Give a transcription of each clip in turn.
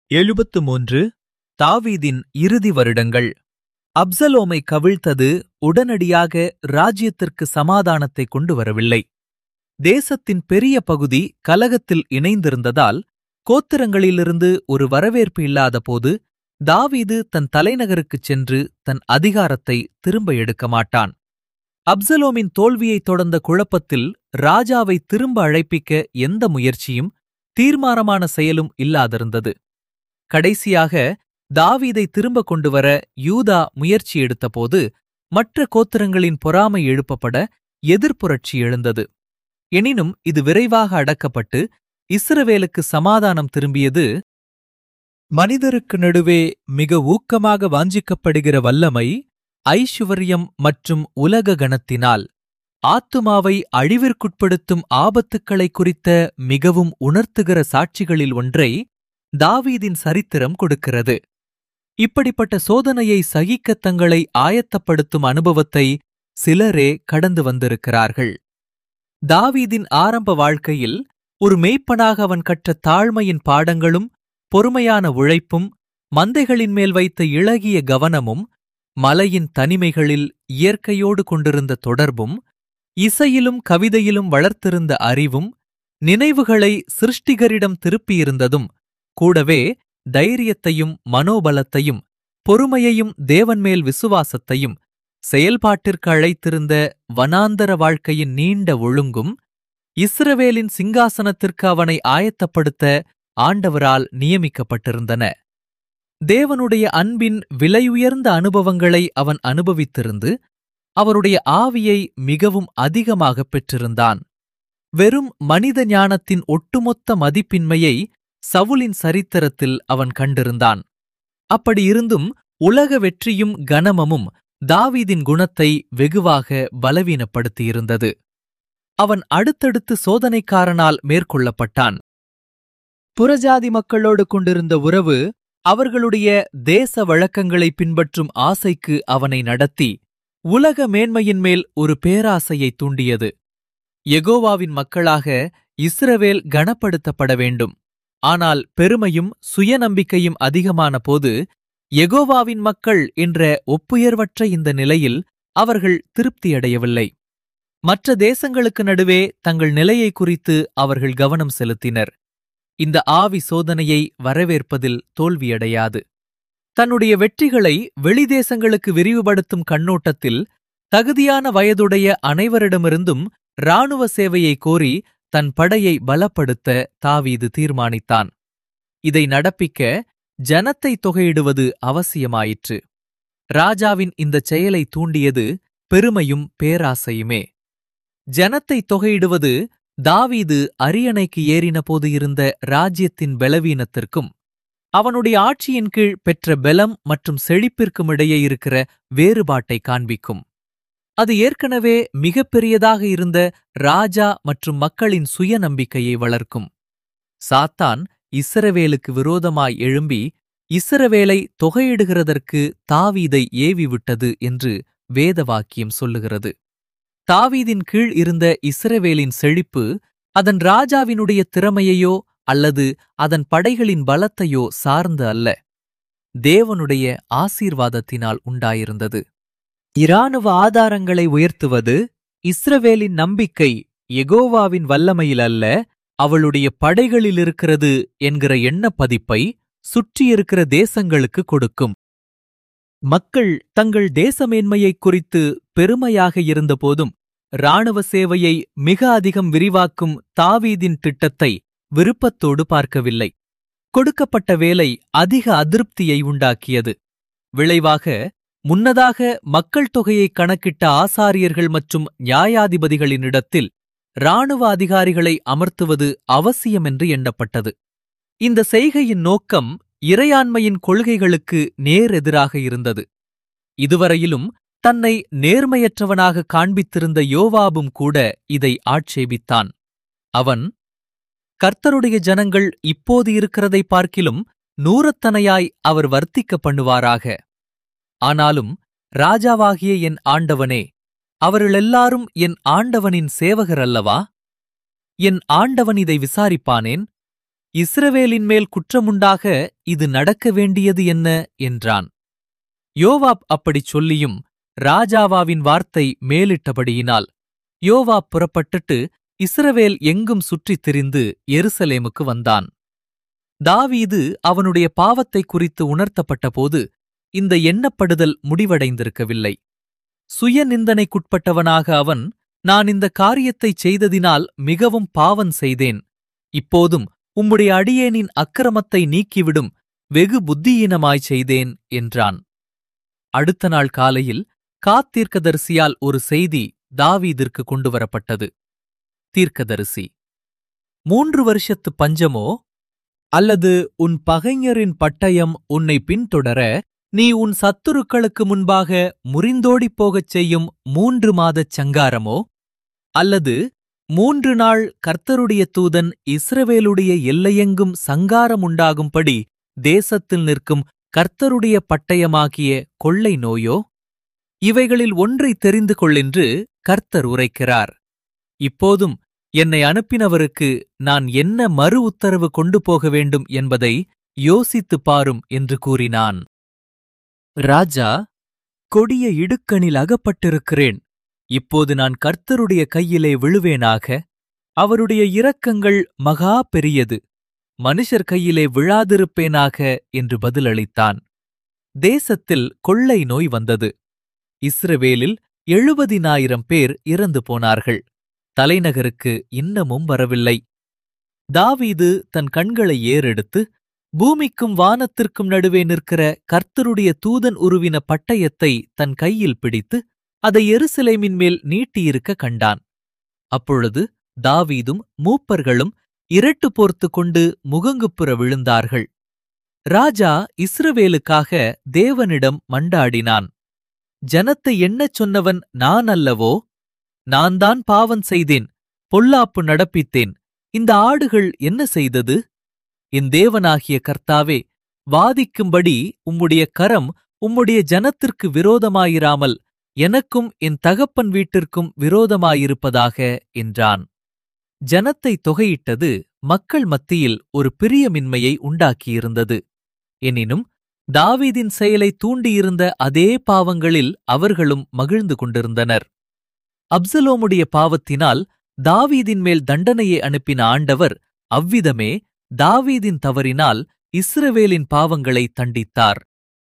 எழுபத்து மூன்று தாவீதின் இறுதி வருடங்கள் அப்சலோமை கவிழ்த்தது உடனடியாக ராஜ்யத்திற்கு சமாதானத்தை கொண்டு வரவில்லை தேசத்தின் பெரிய பகுதி கலகத்தில் இணைந்திருந்ததால் கோத்திரங்களிலிருந்து ஒரு வரவேற்பு இல்லாதபோது தாவீது தன் தலைநகருக்குச் சென்று தன் அதிகாரத்தை திரும்ப எடுக்க மாட்டான் அப்சலோமின் தோல்வியைத் தொடர்ந்த குழப்பத்தில் ராஜாவை திரும்ப அழைப்பிக்க எந்த முயற்சியும் தீர்மானமான செயலும் இல்லாதிருந்தது கடைசியாக தாவீதை திரும்ப கொண்டுவர யூதா முயற்சி எடுத்தபோது மற்ற கோத்திரங்களின் பொறாமை எழுப்பப்பட எதிர்ப்புரட்சி எழுந்தது எனினும் இது விரைவாக அடக்கப்பட்டு இஸ்ரவேலுக்கு சமாதானம் திரும்பியது மனிதருக்கு நடுவே மிக ஊக்கமாக வாஞ்சிக்கப்படுகிற வல்லமை ஐசுவரியம் மற்றும் உலக கணத்தினால் ஆத்துமாவை அழிவிற்குட்படுத்தும் ஆபத்துக்களை குறித்த மிகவும் உணர்த்துகிற சாட்சிகளில் ஒன்றை தாவீதின் சரித்திரம் கொடுக்கிறது இப்படிப்பட்ட சோதனையை சகிக்கத் தங்களை ஆயத்தப்படுத்தும் அனுபவத்தை சிலரே கடந்து வந்திருக்கிறார்கள் தாவீதின் ஆரம்ப வாழ்க்கையில் ஒரு மெய்ப்பனாக அவன் கற்ற தாழ்மையின் பாடங்களும் பொறுமையான உழைப்பும் மந்தைகளின் மேல் வைத்த இளகிய கவனமும் மலையின் தனிமைகளில் இயற்கையோடு கொண்டிருந்த தொடர்பும் இசையிலும் கவிதையிலும் வளர்த்திருந்த அறிவும் நினைவுகளை சிருஷ்டிகரிடம் திருப்பியிருந்ததும் கூடவே தைரியத்தையும் மனோபலத்தையும் பொறுமையையும் தேவன்மேல் விசுவாசத்தையும் செயல்பாட்டிற்கு அழைத்திருந்த வனாந்தர வாழ்க்கையின் நீண்ட ஒழுங்கும் இஸ்ரவேலின் சிங்காசனத்திற்கு அவனை ஆயத்தப்படுத்த ஆண்டவரால் நியமிக்கப்பட்டிருந்தன தேவனுடைய அன்பின் விலையுயர்ந்த அனுபவங்களை அவன் அனுபவித்திருந்து அவருடைய ஆவியை மிகவும் அதிகமாகப் பெற்றிருந்தான் வெறும் மனித ஞானத்தின் ஒட்டுமொத்த மதிப்பின்மையை சவுலின் சரித்திரத்தில் அவன் கண்டிருந்தான் அப்படியிருந்தும் உலக வெற்றியும் கனமமும் தாவீதின் குணத்தை வெகுவாக பலவீனப்படுத்தியிருந்தது அவன் அடுத்தடுத்து சோதனைக்காரனால் மேற்கொள்ளப்பட்டான் புறஜாதி மக்களோடு கொண்டிருந்த உறவு அவர்களுடைய தேச வழக்கங்களை பின்பற்றும் ஆசைக்கு அவனை நடத்தி உலக மேன்மையின் மேல் ஒரு பேராசையை தூண்டியது எகோவாவின் மக்களாக இஸ்ரவேல் கனப்படுத்தப்பட வேண்டும் ஆனால் பெருமையும் சுயநம்பிக்கையும் அதிகமான போது எகோவாவின் மக்கள் என்ற ஒப்புயர்வற்ற இந்த நிலையில் அவர்கள் திருப்தியடையவில்லை மற்ற தேசங்களுக்கு நடுவே தங்கள் நிலையை குறித்து அவர்கள் கவனம் செலுத்தினர் இந்த ஆவி சோதனையை வரவேற்பதில் தோல்வியடையாது தன்னுடைய வெற்றிகளை வெளிதேசங்களுக்கு விரிவுபடுத்தும் கண்ணோட்டத்தில் தகுதியான வயதுடைய அனைவரிடமிருந்தும் இராணுவ சேவையை கோரி தன் படையை பலப்படுத்த தாவீது தீர்மானித்தான் இதை நடப்பிக்க ஜனத்தை தொகையிடுவது அவசியமாயிற்று ராஜாவின் இந்தச் செயலை தூண்டியது பெருமையும் பேராசையுமே ஜனத்தை தொகையிடுவது தாவீது அரியணைக்கு ஏறினபோது இருந்த ராஜ்யத்தின் பலவீனத்திற்கும் அவனுடைய ஆட்சியின் கீழ் பெற்ற பலம் மற்றும் செழிப்பிற்கும் இடையே இருக்கிற வேறுபாட்டை காண்பிக்கும் அது ஏற்கனவே மிகப்பெரியதாக இருந்த ராஜா மற்றும் மக்களின் சுயநம்பிக்கையை வளர்க்கும் சாத்தான் இஸ்ரவேலுக்கு விரோதமாய் எழும்பி இஸ்ரவேலை தொகையிடுகிறதற்கு தாவீதை ஏவிவிட்டது என்று வேதவாக்கியம் சொல்லுகிறது தாவீதின் கீழ் இருந்த இஸ்ரவேலின் செழிப்பு அதன் ராஜாவினுடைய திறமையையோ அல்லது அதன் படைகளின் பலத்தையோ சார்ந்து அல்ல தேவனுடைய ஆசீர்வாதத்தினால் உண்டாயிருந்தது இராணுவ ஆதாரங்களை உயர்த்துவது இஸ்ரவேலின் நம்பிக்கை எகோவாவின் வல்லமையில் அல்ல அவளுடைய படைகளில் இருக்கிறது என்கிற எண்ணப்பதிப்பை சுற்றியிருக்கிற தேசங்களுக்கு கொடுக்கும் மக்கள் தங்கள் தேசமேன்மையைக் குறித்து பெருமையாக இருந்தபோதும் இராணுவ சேவையை மிக அதிகம் விரிவாக்கும் தாவீதின் திட்டத்தை விருப்பத்தோடு பார்க்கவில்லை கொடுக்கப்பட்ட வேலை அதிக அதிருப்தியை உண்டாக்கியது விளைவாக முன்னதாக மக்கள் தொகையை கணக்கிட்ட ஆசாரியர்கள் மற்றும் நியாயாதிபதிகளினிடத்தில் இராணுவ அதிகாரிகளை அமர்த்துவது அவசியமென்று எண்ணப்பட்டது இந்த செய்கையின் நோக்கம் இறையாண்மையின் கொள்கைகளுக்கு நேர் எதிராக இருந்தது இதுவரையிலும் தன்னை நேர்மையற்றவனாக காண்பித்திருந்த யோவாபும் கூட இதை ஆட்சேபித்தான் அவன் கர்த்தருடைய ஜனங்கள் இப்போது இருக்கிறதை பார்க்கிலும் நூறத்தனையாய் அவர் வர்த்திக்க பண்ணுவாராக ஆனாலும் ராஜாவாகிய என் ஆண்டவனே அவர்களெல்லாரும் என் ஆண்டவனின் சேவகர் அல்லவா என் ஆண்டவன் இதை விசாரிப்பானேன் இஸ்ரவேலின் மேல் குற்றமுண்டாக இது நடக்க வேண்டியது என்ன என்றான் யோவாப் அப்படிச் சொல்லியும் ராஜாவாவின் வார்த்தை மேலிட்டபடியினால் யோவாப் புறப்பட்டுட்டு இஸ்ரவேல் எங்கும் சுற்றித் திரிந்து எருசலேமுக்கு வந்தான் தாவீது அவனுடைய பாவத்தை குறித்து உணர்த்தப்பட்டபோது இந்த எண்ணப்படுதல் முடிவடைந்திருக்கவில்லை சுய நிந்தனைக்குட்பட்டவனாக அவன் நான் இந்த காரியத்தைச் செய்ததினால் மிகவும் பாவம் செய்தேன் இப்போதும் உம்முடைய அடியேனின் அக்கிரமத்தை நீக்கிவிடும் வெகு புத்தியீனமாய்ச் செய்தேன் என்றான் அடுத்த நாள் காலையில் காத்தீர்க்கதரிசியால் ஒரு செய்தி தாவீதிற்கு கொண்டுவரப்பட்டது தீர்க்கதரிசி மூன்று வருஷத்து பஞ்சமோ அல்லது உன் பகைஞரின் பட்டயம் உன்னை பின்தொடர நீ உன் சத்துருக்களுக்கு முன்பாக முறிந்தோடிப் போகச் செய்யும் மூன்று மாதச் சங்காரமோ அல்லது மூன்று நாள் கர்த்தருடைய தூதன் இஸ்ரவேலுடைய எல்லையெங்கும் சங்காரம் உண்டாகும்படி தேசத்தில் நிற்கும் கர்த்தருடைய பட்டயமாகிய கொள்ளை நோயோ இவைகளில் ஒன்றை தெரிந்து கொள்ளென்று கர்த்தர் உரைக்கிறார் இப்போதும் என்னை அனுப்பினவருக்கு நான் என்ன மறு உத்தரவு கொண்டு போக வேண்டும் என்பதை யோசித்துப் பாரும் என்று கூறினான் ராஜா கொடிய இடுக்கணில் அகப்பட்டிருக்கிறேன் இப்போது நான் கர்த்தருடைய கையிலே விழுவேனாக அவருடைய இரக்கங்கள் மகா பெரியது மனுஷர் கையிலே விழாதிருப்பேனாக என்று பதிலளித்தான் தேசத்தில் கொள்ளை நோய் வந்தது இஸ்ரவேலில் எழுபதினாயிரம் பேர் இறந்து போனார்கள் தலைநகருக்கு இன்னமும் வரவில்லை தாவீது தன் கண்களை ஏறெடுத்து பூமிக்கும் வானத்திற்கும் நடுவே நிற்கிற கர்த்தருடைய தூதன் உருவின பட்டயத்தை தன் கையில் பிடித்து அதை எருசலேமின் மேல் நீட்டியிருக்க கண்டான் அப்பொழுது தாவீதும் மூப்பர்களும் இரட்டு போர்த்து கொண்டு முகங்குப்புற விழுந்தார்கள் ராஜா இஸ்ரவேலுக்காக தேவனிடம் மண்டாடினான் ஜனத்தை எண்ணச் சொன்னவன் நான் அல்லவோ நான் தான் பாவம் செய்தேன் பொல்லாப்பு நடப்பித்தேன் இந்த ஆடுகள் என்ன செய்தது என் தேவனாகிய கர்த்தாவே வாதிக்கும்படி உம்முடைய கரம் உம்முடைய ஜனத்திற்கு விரோதமாயிராமல் எனக்கும் என் தகப்பன் வீட்டிற்கும் விரோதமாயிருப்பதாக என்றான் ஜனத்தை தொகையிட்டது மக்கள் மத்தியில் ஒரு பிரியமின்மையை உண்டாக்கியிருந்தது எனினும் தாவீதின் செயலை தூண்டியிருந்த அதே பாவங்களில் அவர்களும் மகிழ்ந்து கொண்டிருந்தனர் அப்சலோமுடைய பாவத்தினால் தாவீதின் மேல் தண்டனையை அனுப்பின ஆண்டவர் அவ்விதமே தாவீதின் தவறினால் இஸ்ரவேலின் பாவங்களை தண்டித்தார்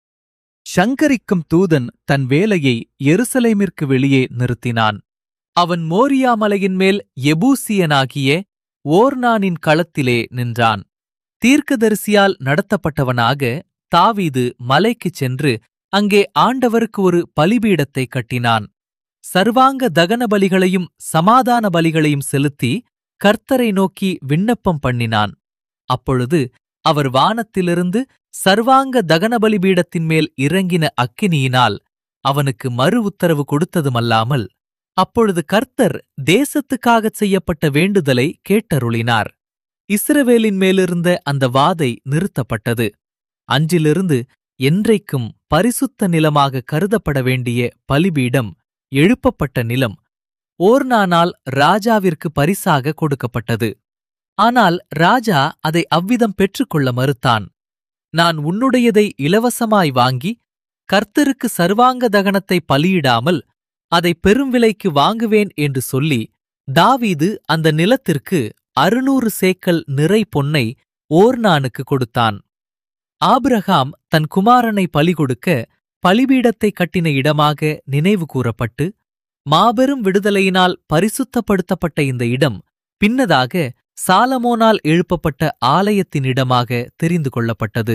சங்கரிக்கும் தூதன் தன் வேலையை எருசலேமிற்கு வெளியே நிறுத்தினான் அவன் மோரியா மலையின் மேல் எபூசியனாகிய ஓர்னானின் களத்திலே நின்றான் தீர்க்கதரிசியால் நடத்தப்பட்டவனாக தாவீது மலைக்குச் சென்று அங்கே ஆண்டவருக்கு ஒரு பலிபீடத்தை கட்டினான் சர்வாங்க தகன பலிகளையும் சமாதான பலிகளையும் செலுத்தி கர்த்தரை நோக்கி விண்ணப்பம் பண்ணினான் அப்பொழுது அவர் வானத்திலிருந்து சர்வாங்க தகன பலிபீடத்தின் மேல் இறங்கின அக்கினியினால் அவனுக்கு மறு உத்தரவு கொடுத்ததுமல்லாமல் அப்பொழுது கர்த்தர் தேசத்துக்காகச் செய்யப்பட்ட வேண்டுதலை கேட்டருளினார் இஸ்ரவேலின் மேலிருந்த அந்த வாதை நிறுத்தப்பட்டது அன்றிலிருந்து என்றைக்கும் பரிசுத்த நிலமாக கருதப்பட வேண்டிய பலிபீடம் எழுப்பப்பட்ட நிலம் ஓர்னானால் ராஜாவிற்கு பரிசாக கொடுக்கப்பட்டது ஆனால் ராஜா அதை அவ்விதம் பெற்றுக்கொள்ள மறுத்தான் நான் உன்னுடையதை இலவசமாய் வாங்கி கர்த்தருக்கு சர்வாங்க தகனத்தை பலியிடாமல் அதை பெரும் விலைக்கு வாங்குவேன் என்று சொல்லி தாவீது அந்த நிலத்திற்கு அறுநூறு சேக்கல் நிறை பொன்னை ஓர்னானுக்கு கொடுத்தான் ஆபிரகாம் தன் குமாரனை பலி கொடுக்க பலிபீடத்தை கட்டின இடமாக நினைவு கூறப்பட்டு மாபெரும் விடுதலையினால் பரிசுத்தப்படுத்தப்பட்ட இந்த இடம் பின்னதாக சாலமோனால் எழுப்பப்பட்ட ஆலயத்தின் இடமாக தெரிந்து கொள்ளப்பட்டது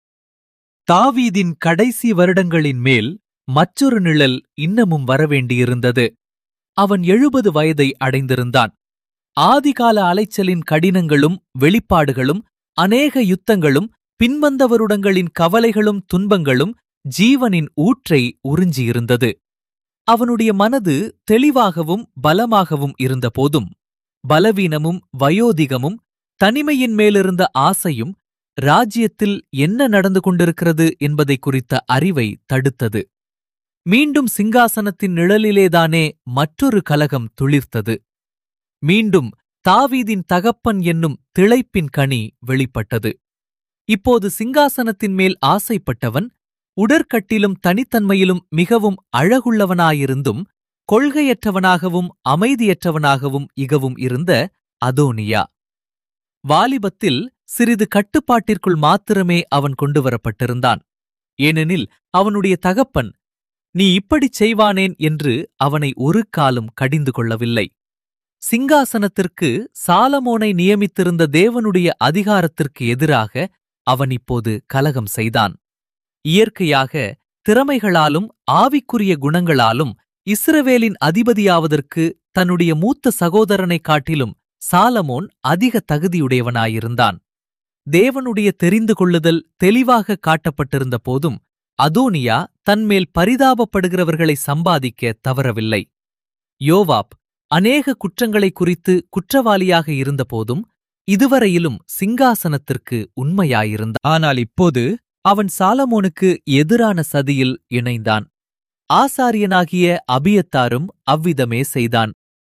தாவீதின் கடைசி வருடங்களின் மேல் மற்றொரு நிழல் இன்னமும் வரவேண்டியிருந்தது அவன் எழுபது வயதை அடைந்திருந்தான் ஆதிகால அலைச்சலின் கடினங்களும் வெளிப்பாடுகளும் அநேக யுத்தங்களும் பின்வந்தவருடங்களின் கவலைகளும் துன்பங்களும் ஜீவனின் ஊற்றை உறிஞ்சியிருந்தது அவனுடைய மனது தெளிவாகவும் பலமாகவும் இருந்தபோதும் பலவீனமும் வயோதிகமும் தனிமையின் மேலிருந்த ஆசையும் ராஜ்யத்தில் என்ன நடந்து கொண்டிருக்கிறது என்பதை குறித்த அறிவை தடுத்தது மீண்டும் சிங்காசனத்தின் நிழலிலேதானே மற்றொரு கலகம் துளிர்த்தது மீண்டும் தாவீதின் தகப்பன் என்னும் திளைப்பின் கனி வெளிப்பட்டது இப்போது சிங்காசனத்தின் மேல் ஆசைப்பட்டவன் உடற்கட்டிலும் தனித்தன்மையிலும் மிகவும் அழகுள்ளவனாயிருந்தும் கொள்கையற்றவனாகவும் அமைதியற்றவனாகவும் இகவும் இருந்த அதோனியா வாலிபத்தில் சிறிது கட்டுப்பாட்டிற்குள் மாத்திரமே அவன் கொண்டு வரப்பட்டிருந்தான் ஏனெனில் அவனுடைய தகப்பன் நீ இப்படிச் செய்வானேன் என்று அவனை ஒரு காலும் கடிந்து கொள்ளவில்லை சிங்காசனத்திற்கு சாலமோனை நியமித்திருந்த தேவனுடைய அதிகாரத்திற்கு எதிராக அவன் இப்போது கலகம் செய்தான் இயற்கையாக திறமைகளாலும் ஆவிக்குரிய குணங்களாலும் இஸ்ரவேலின் அதிபதியாவதற்கு தன்னுடைய மூத்த சகோதரனைக் காட்டிலும் சாலமோன் அதிக தகுதியுடையவனாயிருந்தான் தேவனுடைய தெரிந்து கொள்ளுதல் தெளிவாக காட்டப்பட்டிருந்த போதும் அதோனியா தன்மேல் பரிதாபப்படுகிறவர்களை சம்பாதிக்க தவறவில்லை யோவாப் அநேக குற்றங்களை குறித்து குற்றவாளியாக இருந்தபோதும் இதுவரையிலும் சிங்காசனத்திற்கு உண்மையாயிருந்தான் ஆனால் இப்போது அவன் சாலமோனுக்கு எதிரான சதியில் இணைந்தான் ஆசாரியனாகிய அபியத்தாரும் அவ்விதமே செய்தான்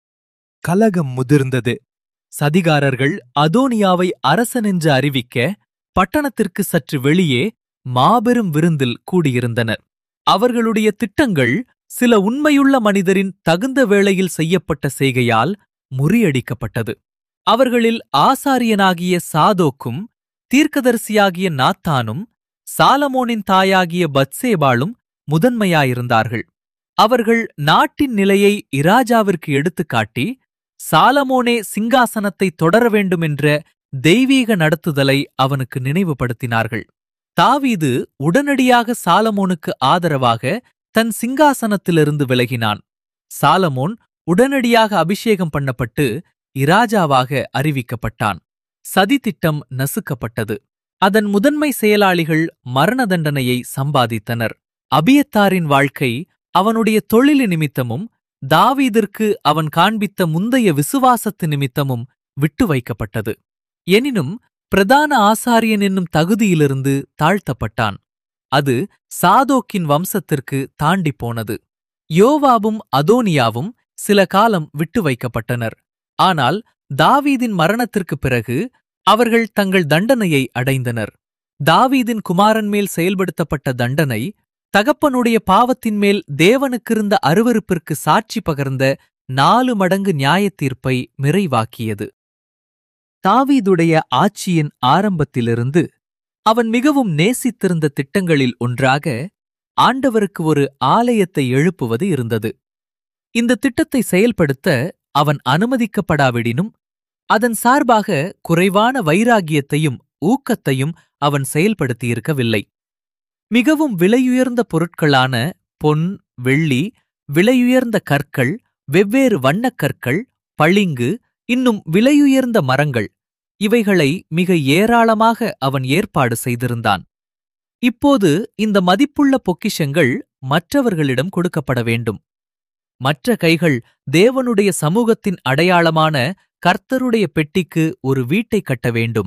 கலகம் முதிர்ந்தது சதிகாரர்கள் அதோனியாவை அரசனென்று அறிவிக்க பட்டணத்திற்கு சற்று வெளியே மாபெரும் விருந்தில் கூடியிருந்தனர் அவர்களுடைய திட்டங்கள் சில உண்மையுள்ள மனிதரின் தகுந்த வேளையில் செய்யப்பட்ட செய்கையால் முறியடிக்கப்பட்டது அவர்களில் ஆசாரியனாகிய சாதோக்கும் தீர்க்கதரிசியாகிய நாத்தானும் சாலமோனின் தாயாகிய பத்சேபாளும் முதன்மையாயிருந்தார்கள் அவர்கள் நாட்டின் நிலையை இராஜாவிற்கு எடுத்துக்காட்டி சாலமோனே சிங்காசனத்தை தொடர வேண்டுமென்ற தெய்வீக நடத்துதலை அவனுக்கு நினைவுபடுத்தினார்கள் தாவீது உடனடியாக சாலமோனுக்கு ஆதரவாக தன் சிங்காசனத்திலிருந்து விலகினான் சாலமோன் உடனடியாக அபிஷேகம் பண்ணப்பட்டு இராஜாவாக அறிவிக்கப்பட்டான் சதித்திட்டம் நசுக்கப்பட்டது அதன் முதன்மை செயலாளிகள் மரண தண்டனையை சம்பாதித்தனர் அபியத்தாரின் வாழ்க்கை அவனுடைய தொழிலு நிமித்தமும் தாவீதிற்கு அவன் காண்பித்த முந்தைய விசுவாசத்து நிமித்தமும் விட்டு வைக்கப்பட்டது எனினும் பிரதான ஆசாரியன் என்னும் தகுதியிலிருந்து தாழ்த்தப்பட்டான் அது சாதோக்கின் வம்சத்திற்கு தாண்டிப் போனது யோவாவும் அதோனியாவும் சில காலம் விட்டு வைக்கப்பட்டனர் ஆனால் தாவீதின் மரணத்திற்குப் பிறகு அவர்கள் தங்கள் தண்டனையை அடைந்தனர் தாவீதின் குமாரன் மேல் செயல்படுத்தப்பட்ட தண்டனை தகப்பனுடைய பாவத்தின் மேல் தேவனுக்கிருந்த அருவருப்பிற்கு சாட்சி பகர்ந்த நாலு மடங்கு நியாயத்தீர்ப்பை நிறைவாக்கியது தாவீதுடைய ஆட்சியின் ஆரம்பத்திலிருந்து அவன் மிகவும் நேசித்திருந்த திட்டங்களில் ஒன்றாக ஆண்டவருக்கு ஒரு ஆலயத்தை எழுப்புவது இருந்தது இந்த திட்டத்தை செயல்படுத்த அவன் அனுமதிக்கப்படாவிடினும் அதன் சார்பாக குறைவான வைராகியத்தையும் ஊக்கத்தையும் அவன் செயல்படுத்தியிருக்கவில்லை மிகவும் விலையுயர்ந்த பொருட்களான பொன் வெள்ளி விலையுயர்ந்த கற்கள் வெவ்வேறு வண்ணக் கற்கள் பளிங்கு இன்னும் விலையுயர்ந்த மரங்கள் இவைகளை மிக ஏராளமாக அவன் ஏற்பாடு செய்திருந்தான் இப்போது இந்த மதிப்புள்ள பொக்கிஷங்கள் மற்றவர்களிடம் கொடுக்கப்பட வேண்டும் மற்ற கைகள் தேவனுடைய சமூகத்தின் அடையாளமான கர்த்தருடைய பெட்டிக்கு ஒரு வீட்டைக் கட்ட வேண்டும்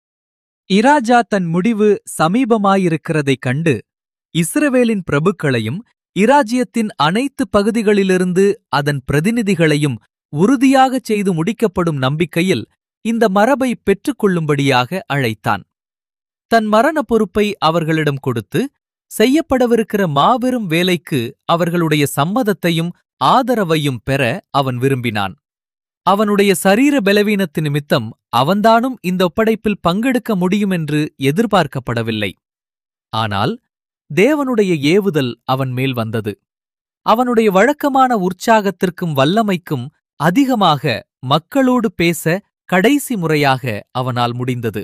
இராஜா தன் முடிவு சமீபமாயிருக்கிறதைக் கண்டு இஸ்ரவேலின் பிரபுக்களையும் இராஜ்யத்தின் அனைத்து பகுதிகளிலிருந்து அதன் பிரதிநிதிகளையும் உறுதியாகச் செய்து முடிக்கப்படும் நம்பிக்கையில் இந்த மரபை பெற்றுக்கொள்ளும்படியாக அழைத்தான் தன் மரண பொறுப்பை அவர்களிடம் கொடுத்து செய்யப்படவிருக்கிற மாபெரும் வேலைக்கு அவர்களுடைய சம்மதத்தையும் ஆதரவையும் பெற அவன் விரும்பினான் அவனுடைய சரீர பலவீனத்து நிமித்தம் அவன்தானும் இந்த ஒப்படைப்பில் பங்கெடுக்க முடியும் என்று எதிர்பார்க்கப்படவில்லை ஆனால் தேவனுடைய ஏவுதல் அவன் மேல் வந்தது அவனுடைய வழக்கமான உற்சாகத்திற்கும் வல்லமைக்கும் அதிகமாக மக்களோடு பேச கடைசி முறையாக அவனால் முடிந்தது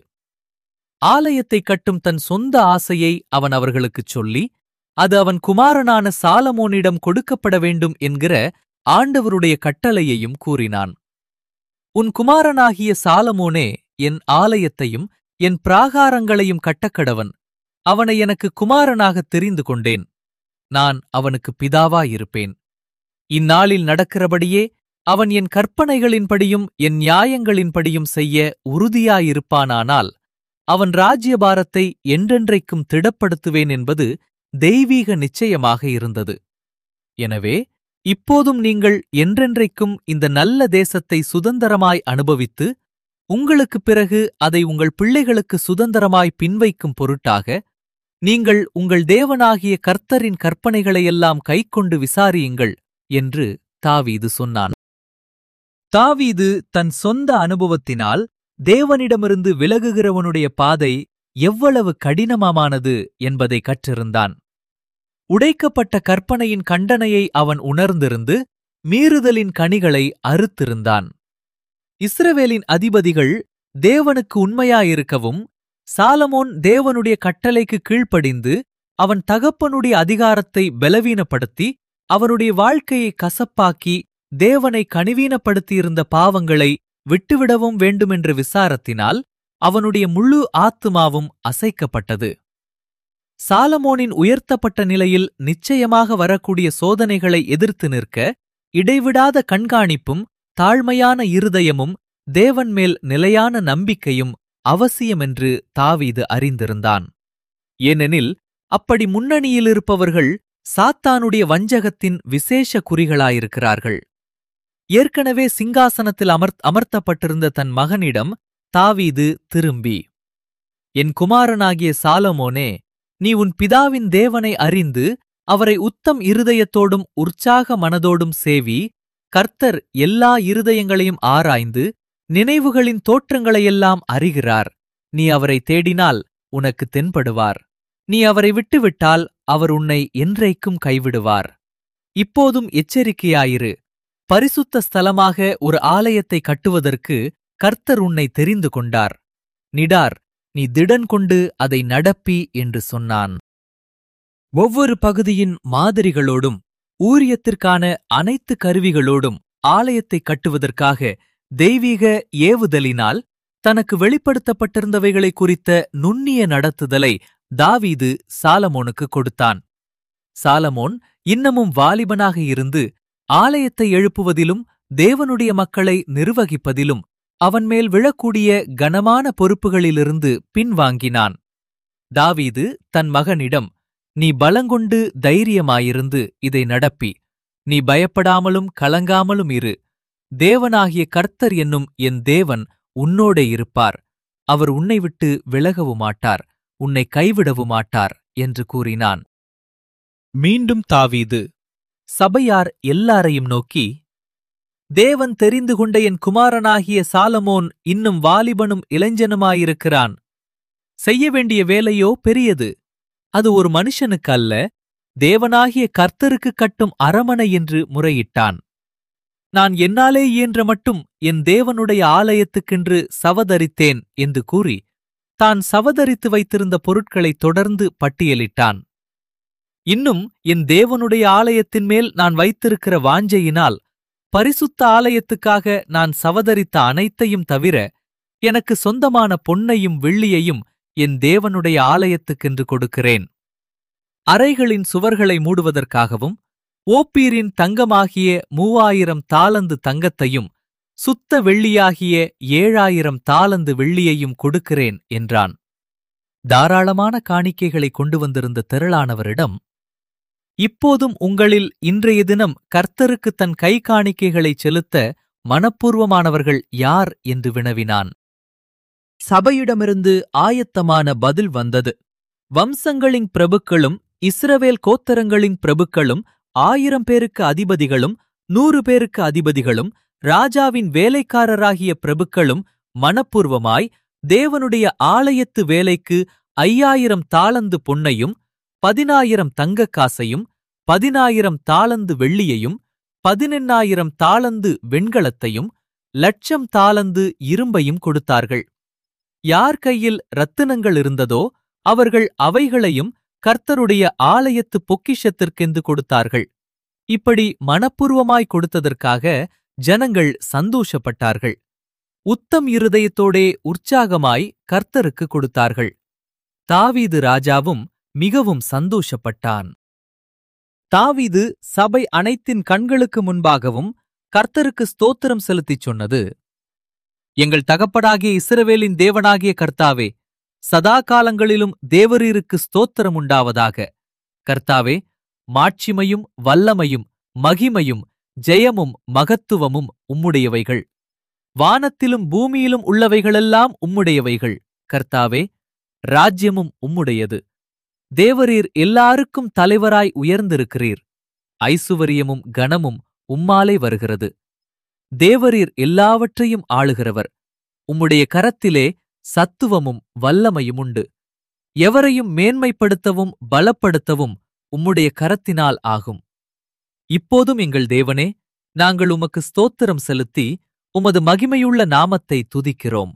ஆலயத்தை கட்டும் தன் சொந்த ஆசையை அவன் அவர்களுக்குச் சொல்லி அது அவன் குமாரனான சாலமோனிடம் கொடுக்கப்பட வேண்டும் என்கிற ஆண்டவருடைய கட்டளையையும் கூறினான் உன் குமாரனாகிய சாலமோனே என் ஆலயத்தையும் என் பிராகாரங்களையும் கட்டக்கடவன் அவனை எனக்கு குமாரனாகத் தெரிந்து கொண்டேன் நான் அவனுக்கு பிதாவாயிருப்பேன் இந்நாளில் நடக்கிறபடியே அவன் என் கற்பனைகளின்படியும் என் நியாயங்களின்படியும் செய்ய உறுதியாயிருப்பானானால் அவன் ராஜ்யபாரத்தை என்றென்றைக்கும் திடப்படுத்துவேன் என்பது தெய்வீக நிச்சயமாக இருந்தது எனவே இப்போதும் நீங்கள் என்றென்றைக்கும் இந்த நல்ல தேசத்தை சுதந்திரமாய் அனுபவித்து உங்களுக்குப் பிறகு அதை உங்கள் பிள்ளைகளுக்கு சுதந்திரமாய் பின்வைக்கும் பொருட்டாக நீங்கள் உங்கள் தேவனாகிய கர்த்தரின் கற்பனைகளையெல்லாம் கைக்கொண்டு விசாரியுங்கள் என்று தாவீது சொன்னான் தாவீது தன் சொந்த அனுபவத்தினால் தேவனிடமிருந்து விலகுகிறவனுடைய பாதை எவ்வளவு கடினமானது என்பதை கற்றிருந்தான் உடைக்கப்பட்ட கற்பனையின் கண்டனையை அவன் உணர்ந்திருந்து மீறுதலின் கனிகளை அறுத்திருந்தான் இஸ்ரவேலின் அதிபதிகள் தேவனுக்கு உண்மையாயிருக்கவும் சாலமோன் தேவனுடைய கட்டளைக்கு கீழ்ப்படிந்து அவன் தகப்பனுடைய அதிகாரத்தை பலவீனப்படுத்தி அவனுடைய வாழ்க்கையை கசப்பாக்கி தேவனை கனிவீனப்படுத்தியிருந்த பாவங்களை விட்டுவிடவும் வேண்டுமென்ற விசாரத்தினால் அவனுடைய முழு ஆத்துமாவும் அசைக்கப்பட்டது சாலமோனின் உயர்த்தப்பட்ட நிலையில் நிச்சயமாக வரக்கூடிய சோதனைகளை எதிர்த்து நிற்க இடைவிடாத கண்காணிப்பும் தாழ்மையான இருதயமும் தேவன் மேல் நிலையான நம்பிக்கையும் அவசியமென்று தாவீது அறிந்திருந்தான் ஏனெனில் அப்படி முன்னணியிலிருப்பவர்கள் சாத்தானுடைய வஞ்சகத்தின் விசேஷ குறிகளாயிருக்கிறார்கள் ஏற்கனவே சிங்காசனத்தில் அமர்த் அமர்த்தப்பட்டிருந்த தன் மகனிடம் தாவீது திரும்பி என் குமாரனாகிய சாலமோனே நீ உன் பிதாவின் தேவனை அறிந்து அவரை உத்தம் இருதயத்தோடும் உற்சாக மனதோடும் சேவி கர்த்தர் எல்லா இருதயங்களையும் ஆராய்ந்து நினைவுகளின் தோற்றங்களையெல்லாம் அறிகிறார் நீ அவரை தேடினால் உனக்கு தென்படுவார் நீ அவரை விட்டுவிட்டால் அவர் உன்னை என்றைக்கும் கைவிடுவார் இப்போதும் எச்சரிக்கையாயிரு பரிசுத்த ஸ்தலமாக ஒரு ஆலயத்தை கட்டுவதற்கு கர்த்தர் உன்னை தெரிந்து கொண்டார் நிடார் நீ திடன் கொண்டு அதை நடப்பி என்று சொன்னான் ஒவ்வொரு பகுதியின் மாதிரிகளோடும் ஊரியத்திற்கான அனைத்து கருவிகளோடும் ஆலயத்தை கட்டுவதற்காக தெய்வீக ஏவுதலினால் தனக்கு வெளிப்படுத்தப்பட்டிருந்தவைகளை குறித்த நுண்ணிய நடத்துதலை தாவீது சாலமோனுக்கு கொடுத்தான் சாலமோன் இன்னமும் வாலிபனாக இருந்து ஆலயத்தை எழுப்புவதிலும் தேவனுடைய மக்களை நிர்வகிப்பதிலும் அவன் மேல் விழக்கூடிய கனமான பொறுப்புகளிலிருந்து பின்வாங்கினான் தாவீது தன் மகனிடம் நீ பலங்கொண்டு தைரியமாயிருந்து இதை நடப்பி நீ பயப்படாமலும் கலங்காமலும் இரு தேவனாகிய கர்த்தர் என்னும் என் தேவன் உன்னோடே இருப்பார் அவர் உன்னை விட்டு விலகவும் மாட்டார் உன்னை கைவிடவும் மாட்டார் என்று கூறினான் மீண்டும் தாவீது சபையார் எல்லாரையும் நோக்கி தேவன் தெரிந்து கொண்ட என் குமாரனாகிய சாலமோன் இன்னும் வாலிபனும் இளைஞனுமாயிருக்கிறான் செய்ய வேண்டிய வேலையோ பெரியது அது ஒரு மனுஷனுக்கு அல்ல தேவனாகிய கர்த்தருக்கு கட்டும் அரமனை என்று முறையிட்டான் நான் என்னாலே இயன்ற மட்டும் என் தேவனுடைய ஆலயத்துக்கென்று சவதரித்தேன் என்று கூறி தான் சவதரித்து வைத்திருந்த பொருட்களை தொடர்ந்து பட்டியலிட்டான் இன்னும் என் தேவனுடைய ஆலயத்தின் மேல் நான் வைத்திருக்கிற வாஞ்சையினால் பரிசுத்த ஆலயத்துக்காக நான் சவதரித்த அனைத்தையும் தவிர எனக்கு சொந்தமான பொன்னையும் வெள்ளியையும் என் தேவனுடைய ஆலயத்துக்கென்று கொடுக்கிறேன் அறைகளின் சுவர்களை மூடுவதற்காகவும் ஓப்பீரின் தங்கமாகிய மூவாயிரம் தாலந்து தங்கத்தையும் சுத்த வெள்ளியாகிய ஏழாயிரம் தாலந்து வெள்ளியையும் கொடுக்கிறேன் என்றான் தாராளமான காணிக்கைகளை கொண்டு வந்திருந்த திரளானவரிடம் இப்போதும் உங்களில் இன்றைய தினம் கர்த்தருக்கு தன் கை காணிக்கைகளை செலுத்த மனப்பூர்வமானவர்கள் யார் என்று வினவினான் சபையிடமிருந்து ஆயத்தமான பதில் வந்தது வம்சங்களின் பிரபுக்களும் இஸ்ரவேல் கோத்தரங்களின் பிரபுக்களும் ஆயிரம் பேருக்கு அதிபதிகளும் நூறு பேருக்கு அதிபதிகளும் ராஜாவின் வேலைக்காரராகிய பிரபுக்களும் மனப்பூர்வமாய் தேவனுடைய ஆலயத்து வேலைக்கு ஐயாயிரம் தாளந்து பொன்னையும் பதினாயிரம் தங்கக் காசையும் பதினாயிரம் தாளந்து வெள்ளியையும் பதினெண்ணாயிரம் தாளந்து வெண்கலத்தையும் லட்சம் தாளந்து இரும்பையும் கொடுத்தார்கள் யார் கையில் ரத்தினங்கள் இருந்ததோ அவர்கள் அவைகளையும் கர்த்தருடைய ஆலயத்து பொக்கிஷத்திற்கென்று கொடுத்தார்கள் இப்படி மனப்பூர்வமாய் கொடுத்ததற்காக ஜனங்கள் சந்தோஷப்பட்டார்கள் உத்தம் இருதயத்தோடே உற்சாகமாய் கர்த்தருக்கு கொடுத்தார்கள் தாவீது ராஜாவும் மிகவும் சந்தோஷப்பட்டான் தாவீது சபை அனைத்தின் கண்களுக்கு முன்பாகவும் கர்த்தருக்கு ஸ்தோத்திரம் செலுத்திச் சொன்னது எங்கள் தகப்படாகிய இஸ்ரவேலின் தேவனாகிய கர்த்தாவே சதா காலங்களிலும் தேவரீருக்கு ஸ்தோத்திரம் உண்டாவதாக கர்த்தாவே மாட்சிமையும் வல்லமையும் மகிமையும் ஜெயமும் மகத்துவமும் உம்முடையவைகள் வானத்திலும் பூமியிலும் உள்ளவைகளெல்லாம் உம்முடையவைகள் கர்த்தாவே ராஜ்யமும் உம்முடையது தேவரீர் எல்லாருக்கும் தலைவராய் உயர்ந்திருக்கிறீர் ஐசுவரியமும் கனமும் உம்மாலே வருகிறது தேவரீர் எல்லாவற்றையும் ஆளுகிறவர் உம்முடைய கரத்திலே சத்துவமும் வல்லமையும் உண்டு எவரையும் மேன்மைப்படுத்தவும் பலப்படுத்தவும் உம்முடைய கரத்தினால் ஆகும் இப்போதும் எங்கள் தேவனே நாங்கள் உமக்கு ஸ்தோத்திரம் செலுத்தி உமது மகிமையுள்ள நாமத்தை துதிக்கிறோம்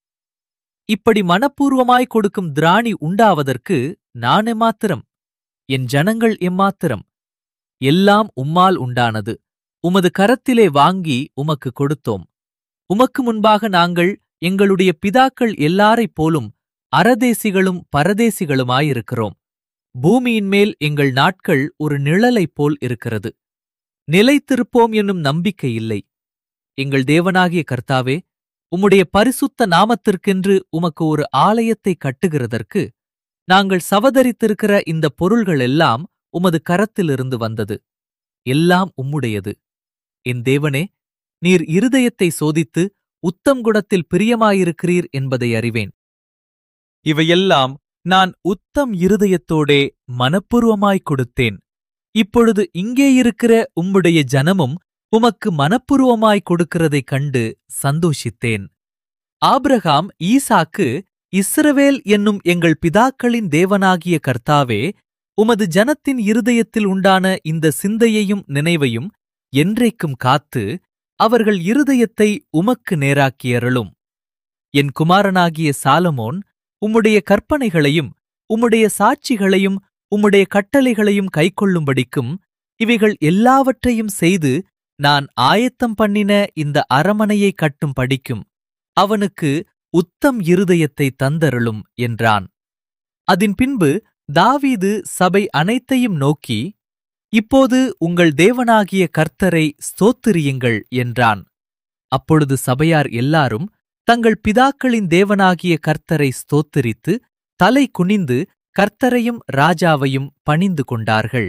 இப்படி மனப்பூர்வமாய் கொடுக்கும் திராணி உண்டாவதற்கு நான் எம்மாத்திரம் என் ஜனங்கள் எம்மாத்திரம் எல்லாம் உம்மால் உண்டானது உமது கரத்திலே வாங்கி உமக்கு கொடுத்தோம் உமக்கு முன்பாக நாங்கள் எங்களுடைய பிதாக்கள் எல்லாரைப் போலும் அரதேசிகளும் பரதேசிகளுமாயிருக்கிறோம் பூமியின் மேல் எங்கள் நாட்கள் ஒரு நிழலைப் போல் இருக்கிறது நிலைத்திருப்போம் என்னும் நம்பிக்கை இல்லை எங்கள் தேவனாகிய கர்த்தாவே உம்முடைய பரிசுத்த நாமத்திற்கென்று உமக்கு ஒரு ஆலயத்தை கட்டுகிறதற்கு நாங்கள் சவதரித்திருக்கிற இந்த பொருள்கள் எல்லாம் உமது கரத்திலிருந்து வந்தது எல்லாம் உம்முடையது என் தேவனே நீர் இருதயத்தை சோதித்து உத்தம் குணத்தில் பிரியமாயிருக்கிறீர் என்பதை அறிவேன் இவையெல்லாம் நான் உத்தம் இருதயத்தோடே மனப்பூர்வமாய் கொடுத்தேன் இப்பொழுது இங்கே இருக்கிற உம்முடைய ஜனமும் உமக்கு மனப்பூர்வமாய் கொடுக்கிறதைக் கண்டு சந்தோஷித்தேன் ஆபிரகாம் ஈசாக்கு இஸ்ரவேல் என்னும் எங்கள் பிதாக்களின் தேவனாகிய கர்த்தாவே உமது ஜனத்தின் இருதயத்தில் உண்டான இந்த சிந்தையையும் நினைவையும் என்றைக்கும் காத்து அவர்கள் இருதயத்தை உமக்கு நேராக்கியருளும் என் குமாரனாகிய சாலமோன் உம்முடைய கற்பனைகளையும் உம்முடைய சாட்சிகளையும் உம்முடைய கட்டளைகளையும் கைக்கொள்ளும்படிக்கும் இவைகள் எல்லாவற்றையும் செய்து நான் ஆயத்தம் பண்ணின இந்த அரமனையை கட்டும் படிக்கும் அவனுக்கு உத்தம் இருதயத்தை தந்தருளும் என்றான் அதின் பின்பு தாவீது சபை அனைத்தையும் நோக்கி இப்போது உங்கள் தேவனாகிய கர்த்தரை ஸ்தோத்திரியுங்கள் என்றான் அப்பொழுது சபையார் எல்லாரும் தங்கள் பிதாக்களின் தேவனாகிய கர்த்தரை ஸ்தோத்திரித்து தலை குனிந்து கர்த்தரையும் ராஜாவையும் பணிந்து கொண்டார்கள்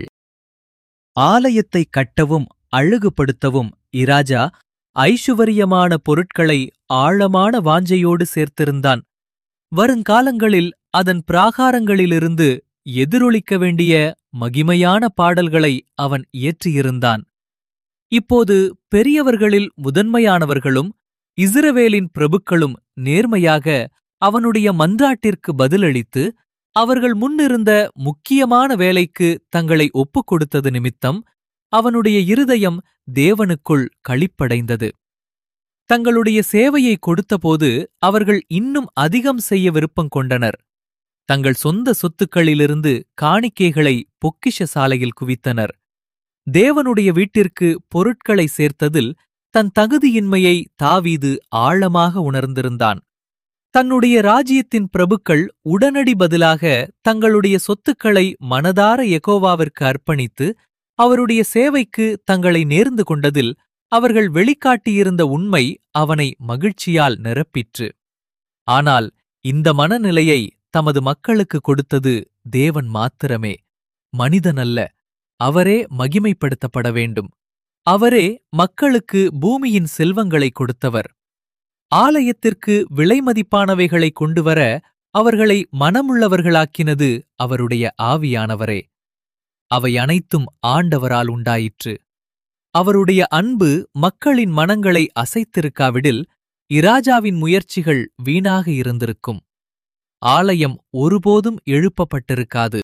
ஆலயத்தை கட்டவும் அழகுபடுத்தவும் இராஜா ஐசுவரியமான பொருட்களை ஆழமான வாஞ்சையோடு சேர்த்திருந்தான் வருங்காலங்களில் அதன் பிராகாரங்களிலிருந்து எதிரொலிக்க வேண்டிய மகிமையான பாடல்களை அவன் இயற்றியிருந்தான் இப்போது பெரியவர்களில் முதன்மையானவர்களும் இஸ்ரவேலின் பிரபுக்களும் நேர்மையாக அவனுடைய மன்றாட்டிற்கு பதிலளித்து அவர்கள் முன்னிருந்த முக்கியமான வேலைக்கு தங்களை ஒப்புக் கொடுத்தது நிமித்தம் அவனுடைய இருதயம் தேவனுக்குள் களிப்படைந்தது தங்களுடைய சேவையை கொடுத்தபோது அவர்கள் இன்னும் அதிகம் செய்ய விருப்பம் கொண்டனர் தங்கள் சொந்த சொத்துக்களிலிருந்து காணிக்கைகளை பொக்கிஷ சாலையில் குவித்தனர் தேவனுடைய வீட்டிற்கு பொருட்களை சேர்த்ததில் தன் தகுதியின்மையை தாவீது ஆழமாக உணர்ந்திருந்தான் தன்னுடைய ராஜ்யத்தின் பிரபுக்கள் உடனடி பதிலாக தங்களுடைய சொத்துக்களை மனதார எகோவாவிற்கு அர்ப்பணித்து அவருடைய சேவைக்கு தங்களை நேர்ந்து கொண்டதில் அவர்கள் வெளிக்காட்டியிருந்த உண்மை அவனை மகிழ்ச்சியால் நிரப்பிற்று ஆனால் இந்த மனநிலையை தமது மக்களுக்கு கொடுத்தது தேவன் மாத்திரமே மனிதனல்ல அவரே மகிமைப்படுத்தப்பட வேண்டும் அவரே மக்களுக்கு பூமியின் செல்வங்களை கொடுத்தவர் ஆலயத்திற்கு விலைமதிப்பானவைகளை கொண்டுவர அவர்களை மனமுள்ளவர்களாக்கினது அவருடைய ஆவியானவரே அவை அனைத்தும் ஆண்டவரால் உண்டாயிற்று அவருடைய அன்பு மக்களின் மனங்களை அசைத்திருக்காவிடில் இராஜாவின் முயற்சிகள் வீணாக இருந்திருக்கும் ஆலயம் ஒருபோதும் எழுப்பப்பட்டிருக்காது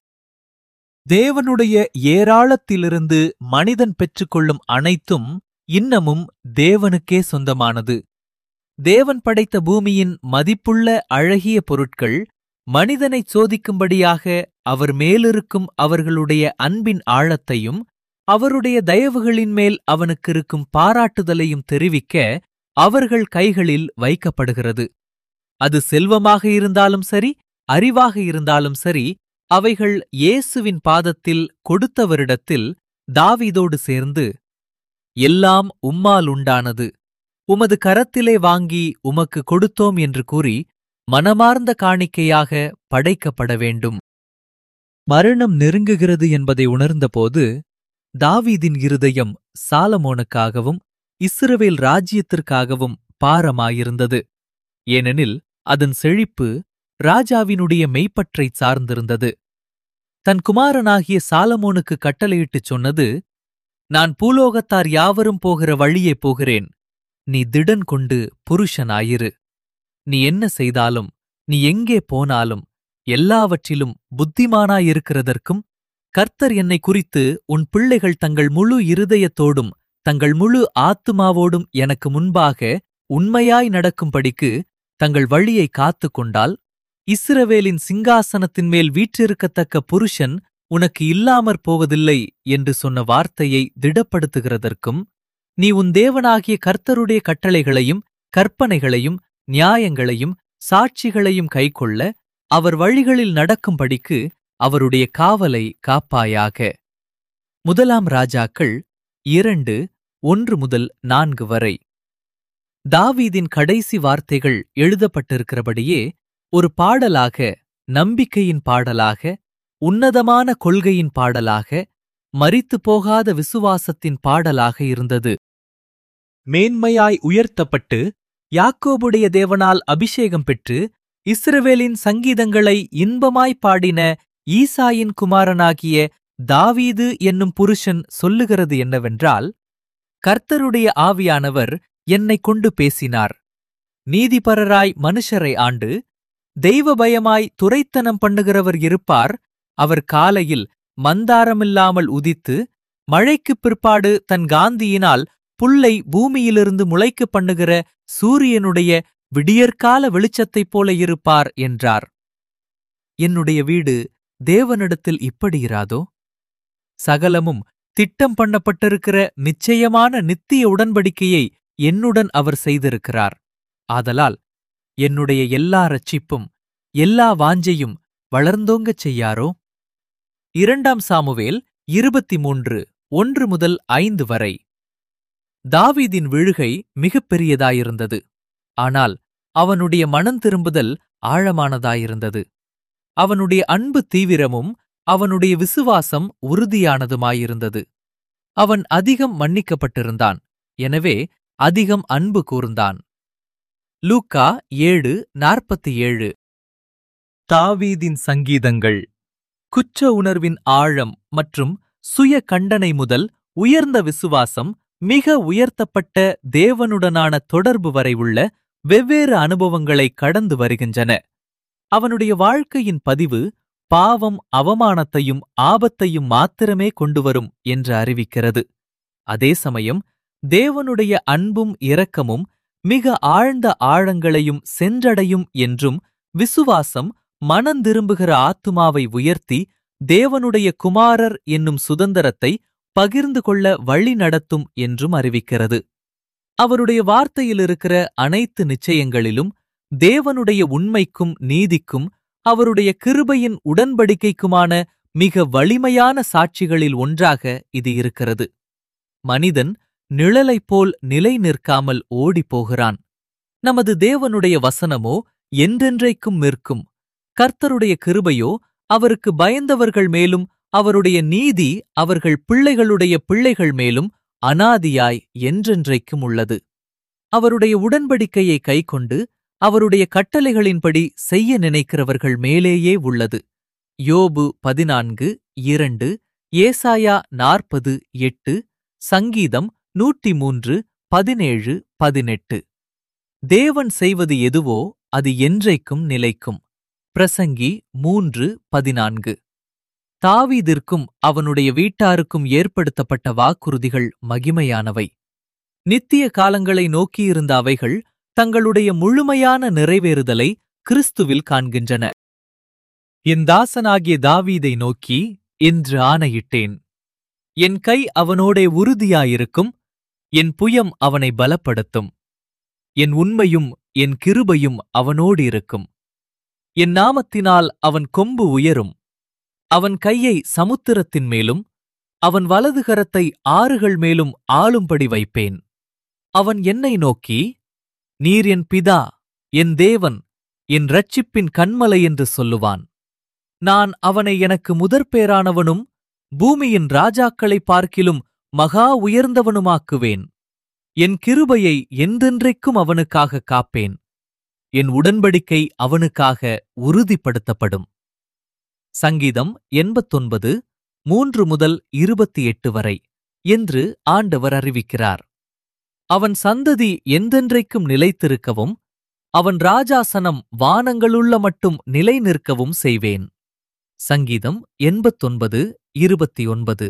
தேவனுடைய ஏராளத்திலிருந்து மனிதன் பெற்றுக்கொள்ளும் அனைத்தும் இன்னமும் தேவனுக்கே சொந்தமானது தேவன் படைத்த பூமியின் மதிப்புள்ள அழகிய பொருட்கள் மனிதனைச் சோதிக்கும்படியாக அவர் மேலிருக்கும் அவர்களுடைய அன்பின் ஆழத்தையும் அவருடைய தயவுகளின் மேல் அவனுக்கு இருக்கும் பாராட்டுதலையும் தெரிவிக்க அவர்கள் கைகளில் வைக்கப்படுகிறது அது செல்வமாக இருந்தாலும் சரி அறிவாக இருந்தாலும் சரி அவைகள் இயேசுவின் பாதத்தில் கொடுத்தவரிடத்தில் தாவீதோடு சேர்ந்து எல்லாம் உம்மால் உண்டானது உமது கரத்திலே வாங்கி உமக்கு கொடுத்தோம் என்று கூறி மனமார்ந்த காணிக்கையாக படைக்கப்பட வேண்டும் மரணம் நெருங்குகிறது என்பதை உணர்ந்தபோது தாவீதின் இருதயம் சாலமோனுக்காகவும் இஸ்ரவேல் ராஜ்யத்திற்காகவும் பாரமாயிருந்தது ஏனெனில் அதன் செழிப்பு ராஜாவினுடைய மெய்ப்பற்றைச் சார்ந்திருந்தது தன் குமாரனாகிய சாலமோனுக்கு கட்டளையிட்டுச் சொன்னது நான் பூலோகத்தார் யாவரும் போகிற வழியே போகிறேன் நீ திடன் கொண்டு புருஷனாயிரு நீ என்ன செய்தாலும் நீ எங்கே போனாலும் எல்லாவற்றிலும் புத்திமானாயிருக்கிறதற்கும் கர்த்தர் என்னை குறித்து உன் பிள்ளைகள் தங்கள் முழு இருதயத்தோடும் தங்கள் முழு ஆத்துமாவோடும் எனக்கு முன்பாக உண்மையாய் நடக்கும்படிக்கு தங்கள் வழியை காத்துக் கொண்டால் இஸ்ரவேலின் சிங்காசனத்தின் மேல் வீற்றிருக்கத்தக்க புருஷன் உனக்கு இல்லாமற் போவதில்லை என்று சொன்ன வார்த்தையை திடப்படுத்துகிறதற்கும் நீ உன் தேவனாகிய கர்த்தருடைய கட்டளைகளையும் கற்பனைகளையும் நியாயங்களையும் சாட்சிகளையும் கைக்கொள்ள அவர் வழிகளில் நடக்கும்படிக்கு அவருடைய காவலை காப்பாயாக முதலாம் ராஜாக்கள் இரண்டு ஒன்று முதல் நான்கு வரை தாவீதின் கடைசி வார்த்தைகள் எழுதப்பட்டிருக்கிறபடியே ஒரு பாடலாக நம்பிக்கையின் பாடலாக உன்னதமான கொள்கையின் பாடலாக மரித்துப் போகாத விசுவாசத்தின் பாடலாக இருந்தது மேன்மையாய் உயர்த்தப்பட்டு யாக்கோபுடைய தேவனால் அபிஷேகம் பெற்று இஸ்ரவேலின் சங்கீதங்களை இன்பமாய் பாடின ஈசாயின் குமாரனாகிய தாவீது என்னும் புருஷன் சொல்லுகிறது என்னவென்றால் கர்த்தருடைய ஆவியானவர் என்னை கொண்டு பேசினார் நீதிபரராய் மனுஷரை ஆண்டு தெய்வ பயமாய் துரைத்தனம் பண்ணுகிறவர் இருப்பார் அவர் காலையில் மந்தாரமில்லாமல் உதித்து மழைக்குப் பிற்பாடு தன் காந்தியினால் புல்லை பூமியிலிருந்து முளைக்கப் பண்ணுகிற சூரியனுடைய விடியற்கால வெளிச்சத்தைப் போல இருப்பார் என்றார் என்னுடைய வீடு தேவனிடத்தில் இப்படி இராதோ சகலமும் திட்டம் பண்ணப்பட்டிருக்கிற நிச்சயமான நித்திய உடன்படிக்கையை என்னுடன் அவர் செய்திருக்கிறார் ஆதலால் என்னுடைய எல்லா ரட்சிப்பும் எல்லா வாஞ்சையும் வளர்ந்தோங்கச் செய்யாரோ இரண்டாம் சாமுவேல் இருபத்தி மூன்று ஒன்று முதல் ஐந்து வரை தாவீதின் விழுகை மிகப் பெரியதாயிருந்தது ஆனால் அவனுடைய மனம் திரும்புதல் ஆழமானதாயிருந்தது அவனுடைய அன்பு தீவிரமும் அவனுடைய விசுவாசம் உறுதியானதுமாயிருந்தது அவன் அதிகம் மன்னிக்கப்பட்டிருந்தான் எனவே அதிகம் அன்பு கூர்ந்தான் லூக்கா ஏழு நாற்பத்தி ஏழு தாவீதின் சங்கீதங்கள் குற்ற உணர்வின் ஆழம் மற்றும் சுய கண்டனை முதல் உயர்ந்த விசுவாசம் மிக உயர்த்தப்பட்ட தேவனுடனான தொடர்பு வரை உள்ள வெவ்வேறு அனுபவங்களை கடந்து வருகின்றன அவனுடைய வாழ்க்கையின் பதிவு பாவம் அவமானத்தையும் ஆபத்தையும் மாத்திரமே கொண்டுவரும் என்று அறிவிக்கிறது அதே சமயம் தேவனுடைய அன்பும் இரக்கமும் மிக ஆழ்ந்த ஆழங்களையும் சென்றடையும் என்றும் விசுவாசம் மனந்திரும்புகிற ஆத்துமாவை உயர்த்தி தேவனுடைய குமாரர் என்னும் சுதந்திரத்தை பகிர்ந்து கொள்ள வழி நடத்தும் என்றும் அறிவிக்கிறது அவருடைய வார்த்தையில் இருக்கிற அனைத்து நிச்சயங்களிலும் தேவனுடைய உண்மைக்கும் நீதிக்கும் அவருடைய கிருபையின் உடன்படிக்கைக்குமான மிக வலிமையான சாட்சிகளில் ஒன்றாக இது இருக்கிறது மனிதன் நிழலைப் போல் நிலை நிற்காமல் ஓடிப்போகிறான் நமது தேவனுடைய வசனமோ என்றென்றைக்கும் நிற்கும் கர்த்தருடைய கிருபையோ அவருக்கு பயந்தவர்கள் மேலும் அவருடைய நீதி அவர்கள் பிள்ளைகளுடைய பிள்ளைகள் மேலும் அனாதியாய் என்றென்றைக்கும் உள்ளது அவருடைய உடன்படிக்கையை கைக்கொண்டு அவருடைய கட்டளைகளின்படி செய்ய நினைக்கிறவர்கள் மேலேயே உள்ளது யோபு பதினான்கு இரண்டு ஏசாயா நாற்பது எட்டு சங்கீதம் நூற்றி மூன்று பதினேழு பதினெட்டு தேவன் செய்வது எதுவோ அது என்றைக்கும் நிலைக்கும் பிரசங்கி மூன்று பதினான்கு தாவீதிற்கும் அவனுடைய வீட்டாருக்கும் ஏற்படுத்தப்பட்ட வாக்குறுதிகள் மகிமையானவை நித்திய காலங்களை நோக்கியிருந்த அவைகள் தங்களுடைய முழுமையான நிறைவேறுதலை கிறிஸ்துவில் காண்கின்றன என் தாசனாகிய தாவீதை நோக்கி என்று ஆணையிட்டேன் என் கை அவனோடே உறுதியாயிருக்கும் என் புயம் அவனை பலப்படுத்தும் என் உண்மையும் என் கிருபையும் அவனோடு இருக்கும் என் நாமத்தினால் அவன் கொம்பு உயரும் அவன் கையை சமுத்திரத்தின் மேலும் அவன் வலது கரத்தை ஆறுகள் மேலும் ஆளும்படி வைப்பேன் அவன் என்னை நோக்கி நீர் என் பிதா என் தேவன் என் ரட்சிப்பின் கண்மலை என்று சொல்லுவான் நான் அவனை எனக்கு முதற்பேரானவனும் பூமியின் ராஜாக்களைப் பார்க்கிலும் மகா உயர்ந்தவனுமாக்குவேன் என் கிருபையை என்றென்றைக்கும் அவனுக்காக காப்பேன் என் உடன்படிக்கை அவனுக்காக உறுதிப்படுத்தப்படும் சங்கீதம் எண்பத்தொன்பது மூன்று முதல் இருபத்தி எட்டு வரை என்று ஆண்டவர் அறிவிக்கிறார் அவன் சந்ததி எந்தென்றைக்கும் நிலைத்திருக்கவும் அவன் ராஜாசனம் வானங்களுள்ள மட்டும் நிலை நிற்கவும் செய்வேன் சங்கீதம் எண்பத்தொன்பது இருபத்தி ஒன்பது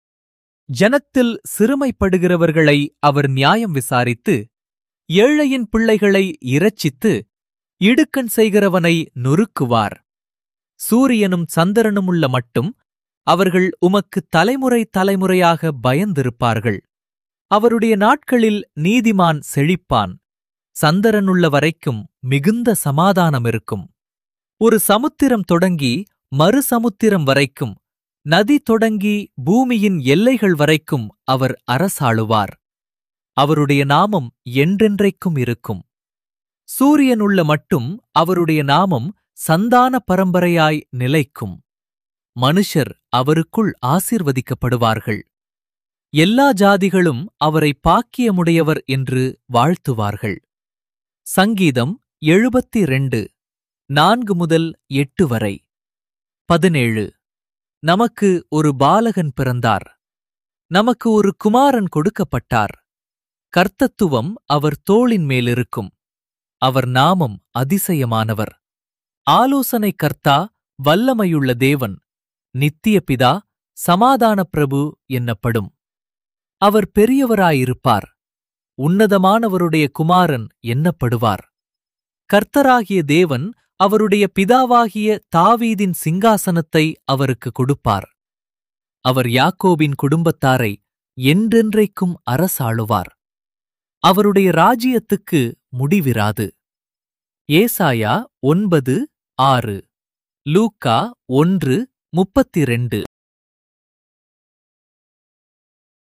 ஜனத்தில் சிறுமைப்படுகிறவர்களை அவர் நியாயம் விசாரித்து ஏழையின் பிள்ளைகளை இரட்சித்து இடுக்கண் செய்கிறவனை நொறுக்குவார் சூரியனும் சந்திரனுமுள்ள மட்டும் அவர்கள் உமக்கு தலைமுறை தலைமுறையாக பயந்திருப்பார்கள் அவருடைய நாட்களில் நீதிமான் செழிப்பான் சந்திரனுள்ள வரைக்கும் மிகுந்த சமாதானம் இருக்கும் ஒரு சமுத்திரம் தொடங்கி மறு சமுத்திரம் வரைக்கும் நதி தொடங்கி பூமியின் எல்லைகள் வரைக்கும் அவர் அரசாளுவார் அவருடைய நாமம் என்றென்றைக்கும் இருக்கும் சூரியனுள்ள மட்டும் அவருடைய நாமம் சந்தான பரம்பரையாய் நிலைக்கும் மனுஷர் அவருக்குள் ஆசீர்வதிக்கப்படுவார்கள் எல்லா ஜாதிகளும் அவரை பாக்கியமுடையவர் என்று வாழ்த்துவார்கள் சங்கீதம் எழுபத்தி ரெண்டு நான்கு முதல் எட்டு வரை பதினேழு நமக்கு ஒரு பாலகன் பிறந்தார் நமக்கு ஒரு குமாரன் கொடுக்கப்பட்டார் கர்த்தத்துவம் அவர் தோளின் மேலிருக்கும் அவர் நாமம் அதிசயமானவர் ஆலோசனை கர்த்தா வல்லமையுள்ள தேவன் நித்திய பிதா சமாதான பிரபு என்னப்படும் அவர் பெரியவராயிருப்பார் உன்னதமானவருடைய குமாரன் என்னப்படுவார் கர்த்தராகிய தேவன் அவருடைய பிதாவாகிய தாவீதின் சிங்காசனத்தை அவருக்கு கொடுப்பார் அவர் யாக்கோபின் குடும்பத்தாரை என்றென்றைக்கும் அரசாளுவார் அவருடைய ராஜ்யத்துக்கு முடிவிராது ஏசாயா ஒன்பது ஆறு லூக்கா ஒன்று முப்பத்திரண்டு